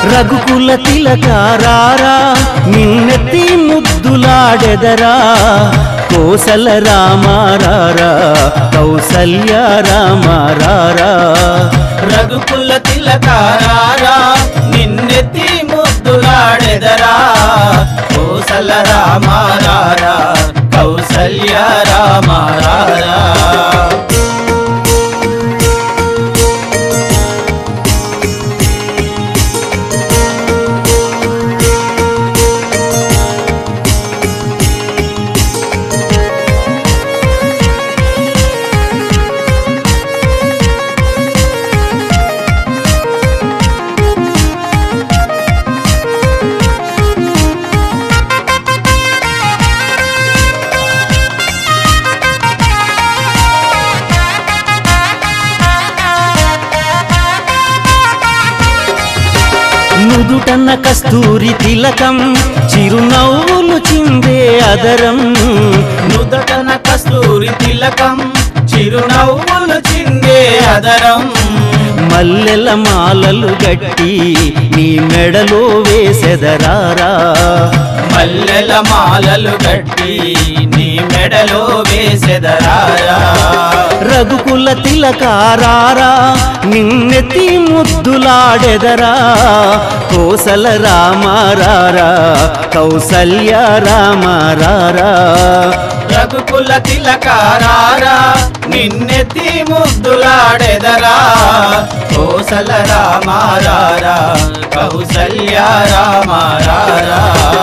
రఘుకుల తిలకారారా నిన్నెత్తి ముద్దులాడెదరా కోసల రామారారా కౌసల్య రామారారా రఘుకుల తిలకారారా నిన్నెత్తి ముద్దులాడెదరా కోసల రామారారా కౌసల్య రామారారా నుదుటన్న కస్తూరి తిలకం చిరునవ్వులు చిందే అదరం నుదటన కస్తూరి తిలకం చిరునవ్వులు చిందే అదరం మల్లెల మాలలు గట్టి నీ మెడలో వేసెదరారా మల్లెల మాలలు గట్టి నీ మెడలో వేసెదరారా రఘుకుల తిలకారారా నిన్నెత్తి ముద్దులాడెదరా కోసల రామారారా కౌసల్య రామారారా రఘుకుల తిలకారారా నిన్నెత్తి ముద్దులాడెదరా కోసల రామారారా కౌసల్య రామారారా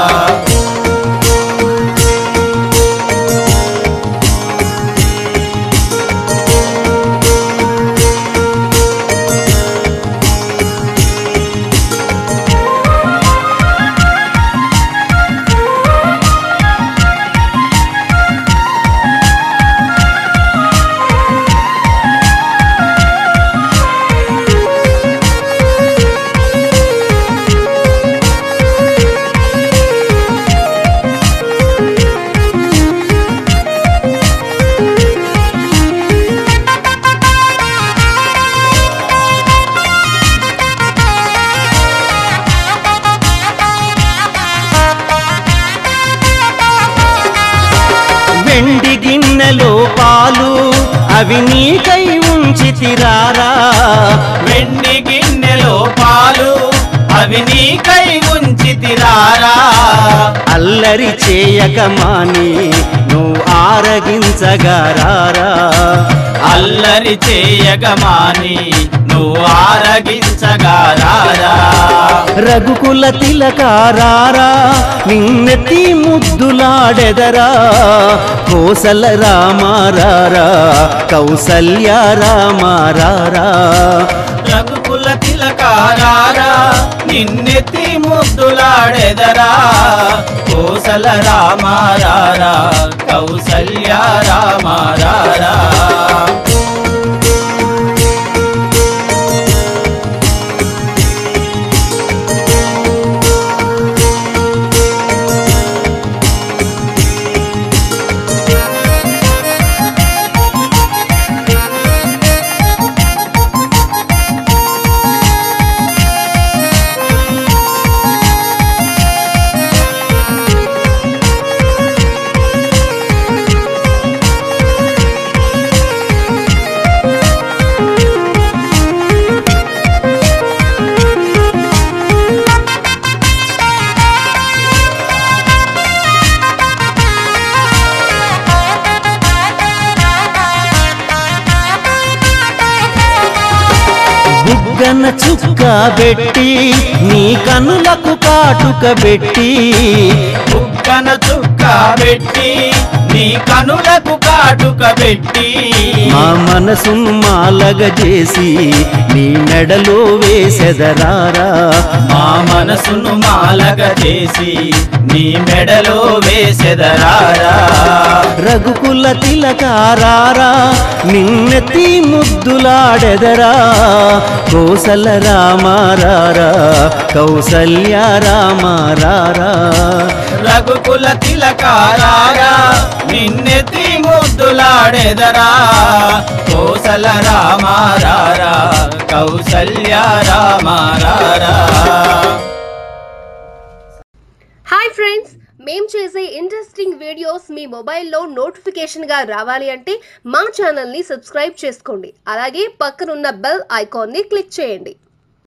వెండి గిన్నెలో పాలు అవి నీకై ఉంచి తిరారా వెండి గిన్నెలో పాలు అవి నీకై ఉంచి తిరారా అల్లరి చేయక మాని నువ్వు ఆరగించగారారా అల్లరి చేయగమాని నువ్వు ఆరగించగారారా రఘుకుల తిలకారారా నిన్నెత్తి ముద్దులాడెదరా కోసల రామారారా కౌసల్య రామారారా రఘుకుల తిలకారారా నిన్నెత్తి ముద్దులాడెదరా కోసల రామారారా కౌసల్య రామారారా బుగ్గన చుక్క పెట్టి నీ కనులకు కాటుక పెట్టి బుక్కన చుక్క పెట్టి నీ కనులకు కాటుక పెట్టి మా మనసును మాలగ చేసి నీ మెడలో వేసెదరారా మా మనసును మాలగ చేసి నీ మెడలో వేసెదరారా రఘుకుల తిలకారారా నిన్నెత్తి ముద్దులాడెదరా కోసల రామారారా కౌసల్య రామారారా రఘుకుల తిలకారారా నిన్నెత్తి ముద్దులాడెదరా కోసల రామారారా కౌసల్య రామారారా హాయ్ ఫ్రెండ్స్ మేము చేసే ఇంట్రెస్టింగ్ వీడియోస్ మీ మొబైల్లో నోటిఫికేషన్గా రావాలి అంటే మా ఛానల్ని సబ్స్క్రైబ్ చేసుకోండి అలాగే పక్కనున్న బెల్ ఐకాన్ని క్లిక్ చేయండి